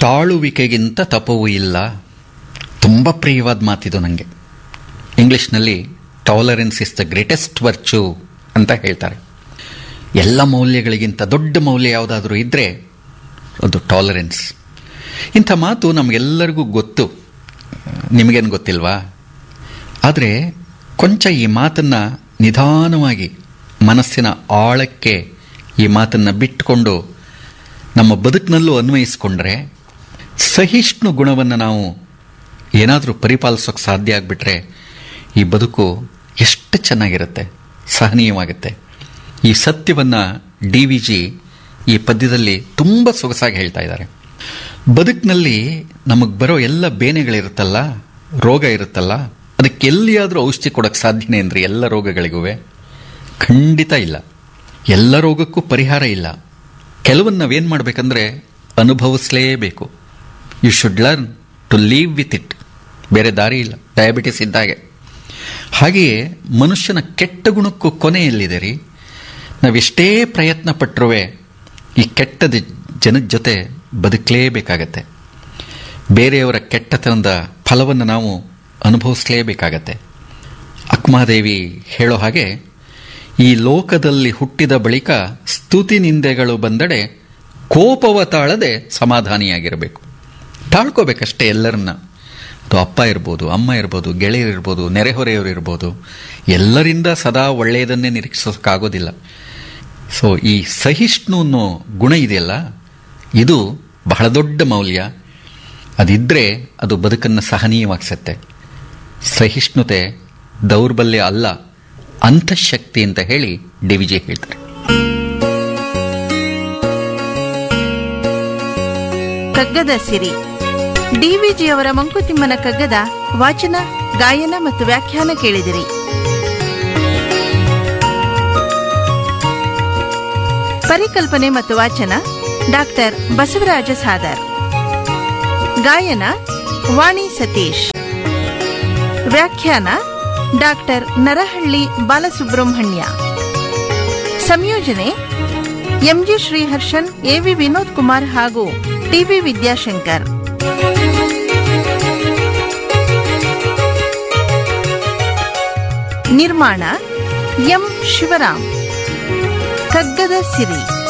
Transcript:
ತಾಳುವಿಕೆಗಿಂತ ತಪವೂ ಇಲ್ಲ ತುಂಬ ಪ್ರಿಯವಾದ ಮಾತಿದು ನನಗೆ ಇಂಗ್ಲಿಷ್ನಲ್ಲಿ tolerance is the greatest virtue ಅಂತ ಹೇಳ್ತಾರೆ ಎಲ್ಲ ಮೌಲ್ಯಗಳಿಗಿಂತ ದೊಡ್ಡ ಮೌಲ್ಯ ಯಾವುದಾದ್ರೂ ಇದ್ದರೆ ಅದು ಟಾಲರೆನ್ಸ್ ಇಂಥ ಮಾತು ನಮಗೆಲ್ಲರಿಗೂ ಗೊತ್ತು ನಿಮಗೇನು ಗೊತ್ತಿಲ್ವಾ ಆದರೆ ಕೊಂಚ ಈ ಮಾತನ್ನು ನಿಧಾನವಾಗಿ ಮನಸ್ಸಿನ ಆಳಕ್ಕೆ ಈ ಮಾತನ್ನು ಬಿಟ್ಟುಕೊಂಡು ನಮ್ಮ ಬದುಕಿನಲ್ಲೂ ಅನ್ವಯಿಸ್ಕೊಂಡ್ರೆ ಸಹಿಷ್ಣು ಗುಣವನ್ನು ನಾವು ಏನಾದರೂ ಪರಿಪಾಲಿಸೋಕೆ ಸಾಧ್ಯ ಆಗಿಬಿಟ್ರೆ ಈ ಬದುಕು ಎಷ್ಟು ಚೆನ್ನಾಗಿರುತ್ತೆ ಸಹನೀಯವಾಗುತ್ತೆ ಈ ಸತ್ಯವನ್ನು ಡಿ ವಿ ಜಿ ಈ ಪದ್ಯದಲ್ಲಿ ತುಂಬ ಸೊಗಸಾಗಿ ಹೇಳ್ತಾ ಇದ್ದಾರೆ ಬದುಕಿನಲ್ಲಿ ನಮಗೆ ಬರೋ ಎಲ್ಲ ಬೇನೆಗಳಿರುತ್ತಲ್ಲ ರೋಗ ಇರುತ್ತಲ್ಲ ಅದಕ್ಕೆ ಎಲ್ಲಿಯಾದರೂ ಔಷಧಿ ಕೊಡೋಕ್ಕೆ ಸಾಧ್ಯನೇ ಅಂದ್ರೆ ಎಲ್ಲ ರೋಗಗಳಿಗೂ ಖಂಡಿತ ಇಲ್ಲ ಎಲ್ಲ ರೋಗಕ್ಕೂ ಪರಿಹಾರ ಇಲ್ಲ ಕೆಲವನ್ನ ನಾವೇನು ಮಾಡಬೇಕಂದ್ರೆ ಅನುಭವಿಸಲೇಬೇಕು you should learn to live with it ಬೇರೆ ದಾರಿ ಇಲ್ಲ ಡಯಾಬಿಟಿಸ್ ಇದ್ದಾಗೆ ಹಾಗೆಯೇ ಮನುಷ್ಯನ ಕೆಟ್ಟ ಗುಣಕ್ಕೂ ಕೊನೆ ಎಲ್ಲಿದೆ ರೀ ನಾವೆಷ್ಟೇ ಪ್ರಯತ್ನ ಪಟ್ಟರೂ ಈ ಕೆಟ್ಟದ ಜನದ ಜೊತೆ ಬದುಕಲೇಬೇಕಾಗತ್ತೆ ಬೇರೆಯವರ ಕೆಟ್ಟತನದ ಫಲವನ್ನು ನಾವು ಅನುಭವಿಸಲೇಬೇಕಾಗತ್ತೆ ಅಕ್ಮಾದೇವಿ ಹೇಳೋ ಹಾಗೆ ಈ ಲೋಕದಲ್ಲಿ ಹುಟ್ಟಿದ ಬಳಿಕ ಸ್ತುತಿ ನಿಂದೆಗಳು ಬಂದಡೆ ಕೋಪವ ತಾಳದೆ ಸಮಾಧಾನಿಯಾಗಿರಬೇಕು ತಾಳ್ಕೋಬೇಕಷ್ಟೇ ಎಲ್ಲರನ್ನ ಅದು ಅಪ್ಪ ಇರ್ಬೋದು ಅಮ್ಮ ಇರ್ಬೋದು ಗೆಳೆಯರಿರ್ಬೋದು ನೆರೆಹೊರೆಯವರು ಇರ್ಬೋದು ಎಲ್ಲರಿಂದ ಸದಾ ಒಳ್ಳೆಯದನ್ನೇ ನಿರೀಕ್ಷಿಸೋಕ್ಕಾಗೋದಿಲ್ಲ ಸೊ ಈ ಸಹಿಷ್ಣು ಅನ್ನೋ ಗುಣ ಇದೆಯಲ್ಲ ಇದು ಬಹಳ ದೊಡ್ಡ ಮೌಲ್ಯ ಅದಿದ್ದರೆ ಅದು ಬದುಕನ್ನು ಸಹನೀಯವಾಗಿಸುತ್ತೆ ಸಹಿಷ್ಣುತೆ ದೌರ್ಬಲ್ಯ ಅಲ್ಲ ಅಂತಃಶಕ್ತಿ ಅಂತ ಹೇಳಿ ಡಿ ವಿಜಿ ಹೇಳ್ತಾರೆ ಕಗ್ಗದ ಸಿರಿ ಡಿವಿಜಿಯವರ ಮಂಕುತಿಮ್ಮನ ಕಗ್ಗದ ವಾಚನ ಗಾಯನ ಮತ್ತು ವ್ಯಾಖ್ಯಾನ ಕೇಳಿದಿರಿ ಪರಿಕಲ್ಪನೆ ಮತ್ತು ವಾಚನ ಡಾಕ್ಟರ್ ಬಸವರಾಜ ಸಾದರ್ ಗಾಯನ ವಾಣಿ ಸತೀಶ್ ವ್ಯಾಖ್ಯಾನ ಡಾಕ್ಟರ್ ನರಹಳ್ಳಿ ಬಾಲಸುಬ್ರಹ್ಮಣ್ಯ ಸಂಯೋಜನೆ ಎಂಜಿ ಶ್ರೀಹರ್ಷನ್ ಎವಿ ವಿನೋದ್ ಕುಮಾರ್ ಹಾಗೂ ಟಿವಿ ವಿದ್ಯಾಶಂಕರ್ ನಿರ್ಮಾಣ ಎಂ ಶಿವರಾಮ್ ಕಗ್ಗದ ಸಿರಿ